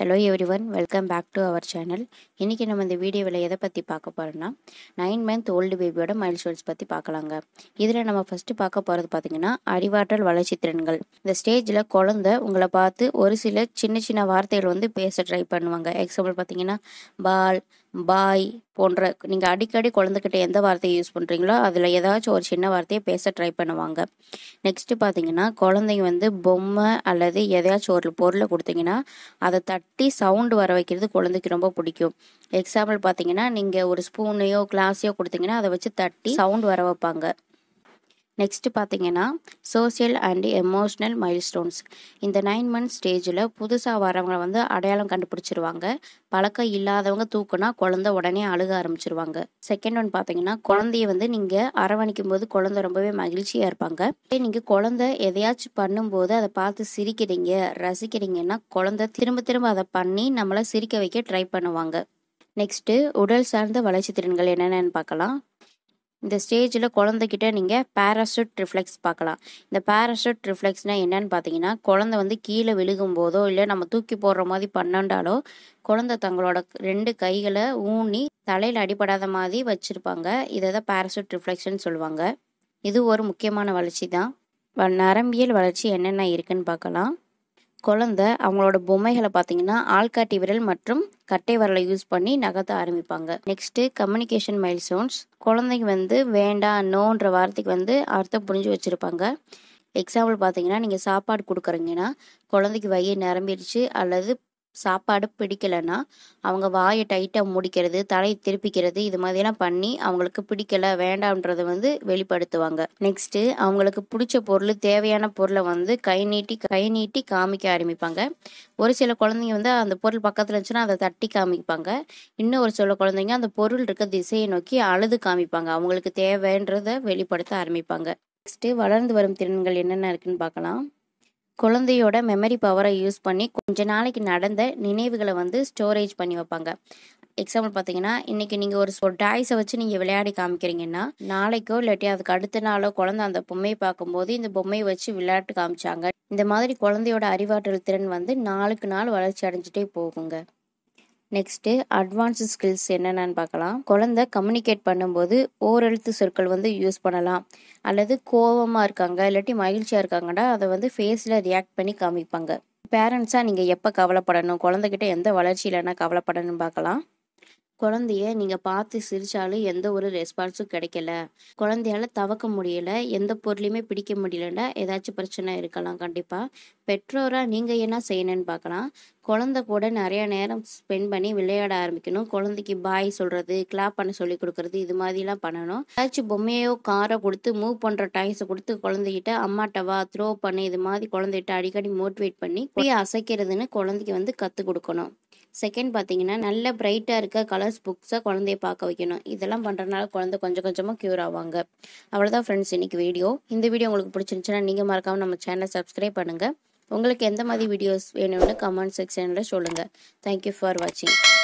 hello everyone welcome back to our channel இன்றைக்கி நம்ம இந்த வீடியோவில் எதை பற்றி பார்க்க போகிறோம்னா நைன் மந்த் ஓல்டு பேபியோட மைல் ஸ்டோன்ஸ் பற்றி பார்க்கலாங்க இதில் நம்ம ஃபஸ்ட்டு பார்க்க போகிறது பார்த்திங்கன்னா அறிவாற்றல் வளர்ச்சி திறன்கள் இந்த ஸ்டேஜில் குழந்த உங்களை பார்த்து ஒரு சில சின்ன சின்ன வார்த்தைகள் வந்து பேச ட்ரை பண்ணுவாங்க எக்ஸாம்பிள் பார்த்தீங்கன்னா பால் பாய் போன்ற நீங்கள் அடிக்கடி குழந்தைகிட்ட எந்த வார்த்தையை யூஸ் பண்ணுறீங்களோ அதில் ஏதாச்சும் ஒரு சின்ன வார்த்தையை பேச ட்ரை பண்ணுவாங்க நெக்ஸ்ட்டு பார்த்தீங்கன்னா குழந்தைங்க வந்து பொம்மை அல்லது எதையாச்சும் ஒரு பொருளை கொடுத்தீங்கன்னா அதை தட்டி சவுண்டு வர வைக்கிறது குழந்தைக்கு ரொம்ப பிடிக்கும் எக்ஸாம்பிள் பார்த்தீங்கன்னா நீங்கள் ஒரு ஸ்பூனையோ கிளாஸையோ கொடுத்தீங்கன்னா அதை வச்சு தட்டி சவுண்ட் வர வைப்பாங்க நெக்ஸ்ட் பார்த்தீங்கன்னா சோசியல் அண்ட் எமோஷ்னல் மைல்ஸ்டோன்ஸ் இந்த நைன் மந்த் ஸ்டேஜில் புதுசாக வரவங்க வந்து அடையாளம் கண்டுபிடிச்சிருவாங்க பழக்கம் இல்லாதவங்க தூக்குனா குழந்தை உடனே அழுக ஆரம்பிச்சிருவாங்க செகண்ட் ஒன் பார்த்தீங்கன்னா குழந்தைய வந்து நீங்கள் அரவணைக்கும் போது குழந்தை ரொம்பவே மகிழ்ச்சியாக இருப்பாங்க நீங்கள் குழந்தை எதையாச்சும் பண்ணும்போது அதை பார்த்து சிரிக்கிறீங்க ரசிக்கிறீங்கன்னா குழந்தை திரும்ப திரும்ப அதை பண்ணி நம்மளை சிரிக்க வைக்க ட்ரை பண்ணுவாங்க நெக்ஸ்ட்டு உடல் சார்ந்த வளர்ச்சி திறன்கள் என்னென்னு பார்க்கலாம் இந்த ஸ்டேஜில் குழந்தைகிட்ட நீங்கள் பேராசூட் ரிஃப்ளெக்ஸ் பார்க்கலாம் இந்த பேராசூட் ரிஃப்ளெக்ஸ்னால் என்னன்னு பார்த்தீங்கன்னா குழந்தை வந்து கீழே விழுகும் போதோ இல்லை நம்ம தூக்கி போடுற மாதிரி பண்ணண்டாலோ குழந்தை தங்களோட ரெண்டு கைகளை ஊனி தலையில் அடிபடாத மாதிரி வச்சுருப்பாங்க இதை தான் பேராசூட் ரிஃப்ளெக்ஷன் சொல்லுவாங்க இது ஒரு முக்கியமான வளர்ச்சி தான் நரம்பியல் வளர்ச்சி என்னென்ன இருக்குன்னு பார்க்கலாம் குழந்தை அவங்களோட பொம்மைகளை பார்த்தீங்கன்னா ஆள்காட்டி விரல் மற்றும் கட்டை விரலை யூஸ் பண்ணி நகர்த்த ஆரம்பிப்பாங்க நெக்ஸ்ட்டு கம்யூனிகேஷன் மைல்ஸ்டோன்ஸ் குழந்தைங்க வந்து வேண்டாம் நோன்ற வார்த்தைக்கு வந்து அர்த்தம் புரிஞ்சு வச்சுருப்பாங்க எக்ஸாம்பிள் பார்த்தீங்கன்னா நீங்கள் சாப்பாடு கொடுக்குறீங்கன்னா குழந்தைக்கு வயிறு நிரம்பிடுச்சு அல்லது சாப்பாடு பிடிக்கலைன்னா அவங்க வாயை டைட்டாக முடிக்கிறது தலையை திருப்பிக்கிறது இது மாதிரிலாம் பண்ணி அவங்களுக்கு பிடிக்கல வேண்டாம்ன்றதை வந்து வெளிப்படுத்துவாங்க நெக்ஸ்ட்டு அவங்களுக்கு பிடிச்ச பொருள் தேவையான பொருளை வந்து கை நீட்டி கை நீட்டி காமிக்க ஆரம்பிப்பாங்க ஒரு சில குழந்தைங்க வந்து அந்த பொருள் பக்கத்தில் இருந்துச்சுன்னா அதை தட்டி காமிப்பாங்க இன்னும் ஒரு சில குழந்தைங்க அந்த பொருள் இருக்க திசையை நோக்கி அழுது காமிப்பாங்க அவங்களுக்கு தேவைன்றதை வெளிப்படுத்த ஆரம்பிப்பாங்க நெக்ஸ்ட்டு வளர்ந்து வரும் திறன்கள் என்னென்ன இருக்குன்னு பார்க்கலாம் குழந்தையோட மெமரி பவரை யூஸ் பண்ணி கொஞ்ச நாளைக்கு நடந்த நினைவுகளை வந்து ஸ்டோரேஜ் பண்ணி வைப்பாங்க எக்ஸாம்பிள் பார்த்தீங்கன்னா இன்றைக்கி நீங்கள் ஒரு ஒரு டாய்ஸை வச்சு நீங்கள் விளையாடி காமிக்கிறீங்கன்னா நாளைக்கோ இல்லாட்டி அதுக்கு அடுத்த நாளோ குழந்தை அந்த பொம்மையை பார்க்கும்போது இந்த பொம்மையை வச்சு விளையாட்டு காமிச்சாங்க இந்த மாதிரி குழந்தையோட அறிவாற்றல் திறன் வந்து நாளுக்கு நாள் வளர்ச்சி அடைஞ்சிட்டே போகுங்க நெக்ஸ்ட்டு அட்வான்ஸ்டு ஸ்கில்ஸ் என்னென்னு பார்க்கலாம் குழந்தை கம்யூனிகேட் பண்ணும்போது ஓரெழுத்து சொற்கள் வந்து யூஸ் பண்ணலாம் அல்லது கோவமாக இருக்காங்க இல்லாட்டி மகிழ்ச்சியாக இருக்காங்கன்னா அதை வந்து ஃபேஸில் ரியாக்ட் பண்ணி காமிப்பாங்க பேரண்ட்ஸாக நீங்கள் எப்போ கவலைப்படணும் குழந்தைகிட்ட எந்த வளர்ச்சி இல்லைன்னா கவலைப்படணும்னு பார்க்கலாம் குழந்தைய நீங்கள் பார்த்து சிரித்தாலும் எந்த ஒரு ரெஸ்பான்ஸும் கிடைக்கல குழந்தையால தவக்க முடியல எந்த பொருளையுமே பிடிக்க முடியலன்னா ஏதாச்சும் பிரச்சனை இருக்கலாம் கண்டிப்பாக பெற்றோராக நீங்கள் என்ன செய்யணும்னு பார்க்கலாம் குழந்தை கூட நிறைய நேரம் ஸ்பெண்ட் பண்ணி விளையாட ஆரம்பிக்கணும் குழந்தைக்கு பாய் சொல்கிறது கிளாப் பண்ண சொல்லி கொடுக்குறது இது மாதிரிலாம் பண்ணணும் ஏதாச்சும் பொம்மையோ காரை கொடுத்து மூவ் பண்ணுற டைஸை கொடுத்து குழந்தைகிட்ட அம்மாட்ட வா த்ரோ பண்ணு இது மாதிரி குழந்தைகிட்ட அடிக்கடி மோட்டிவேட் பண்ணி போய் அசைக்கிறதுன்னு குழந்தைக்கு வந்து கற்றுக் கொடுக்கணும் செகண்ட் பார்த்தீங்கன்னா நல்ல பிரைட்டாக இருக்க கலர்ஸ் புக்ஸை குழந்தைய பார்க்க வைக்கணும் இதெல்லாம் பண்ணுறதுனால குழந்தை கொஞ்சம் கொஞ்சமாக க்யூர் ஆவாங்க அவ்வளோதான் ஃப்ரெண்ட்ஸ் இன்னைக்கு வீடியோ இந்த வீடியோ உங்களுக்கு பிடிச்சிருந்துச்சுன்னா நீங்கள் மறக்காமல் நம்ம சேனலை சப்ஸ்கிரைப் பண்ணுங்கள் உங்களுக்கு எந்த மாதிரி வீடியோஸ் வேணும்னு கமெண்ட் செக்ஷனில் சொல்லுங்கள் தேங்க்யூ ஃபார் வாட்சிங்